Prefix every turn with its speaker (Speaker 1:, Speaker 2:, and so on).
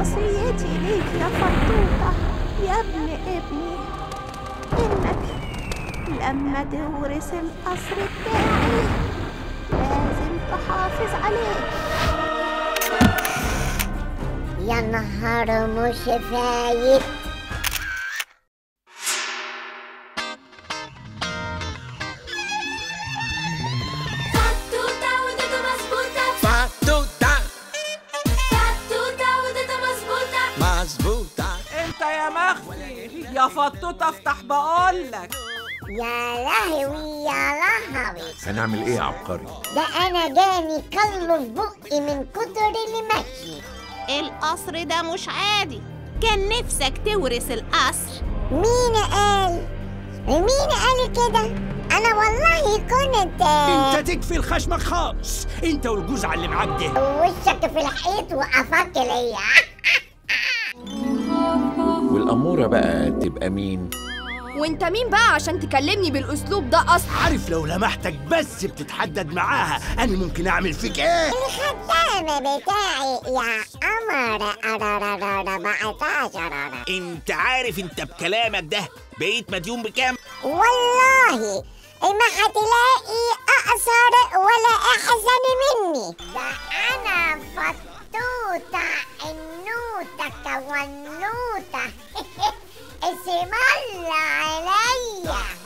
Speaker 1: وصيتي ليك يا فطوطة يا ابن ابني إنك لما تورث القصر بتاعي لازم تحافظ عليه
Speaker 2: يا نهار مش فايت
Speaker 3: فتوتة ودته مظبوطة
Speaker 4: فتوتة
Speaker 3: فتوتة ودته مظبوطة
Speaker 4: مظبوطة
Speaker 5: انت يا مخفي يا فطوط افتح بقولك
Speaker 2: يا لهوي يا لهوي
Speaker 6: هنعمل ايه يا عبقري
Speaker 2: ده انا جاني كله في بقي من كتر اللي ماشي
Speaker 1: القصر ده مش عادي كان نفسك تورث القصر
Speaker 2: مين قال مين قال كده انا والله كنت
Speaker 7: انت تكفي الخشمك خالص انت والجوز على اللي معاك ده
Speaker 2: وشك في الحيط وقفاك ليا
Speaker 6: والاموره بقى تبقى مين
Speaker 3: وانت مين بقى عشان تكلمني بالاسلوب ده اصلا
Speaker 7: عارف لو لمحتك بس بتتحدد معاها انا ممكن اعمل فيك ايه
Speaker 2: الخدامة بتاعي يا قمر أرارارارا بعتاشر
Speaker 7: انت عارف انت بكلامك ده بقيت مديون بكام
Speaker 2: والله ما هتلاقي أقصر ولا أحسن مني ده أنا فتوتة النوتة كونوتة اسم الله عليا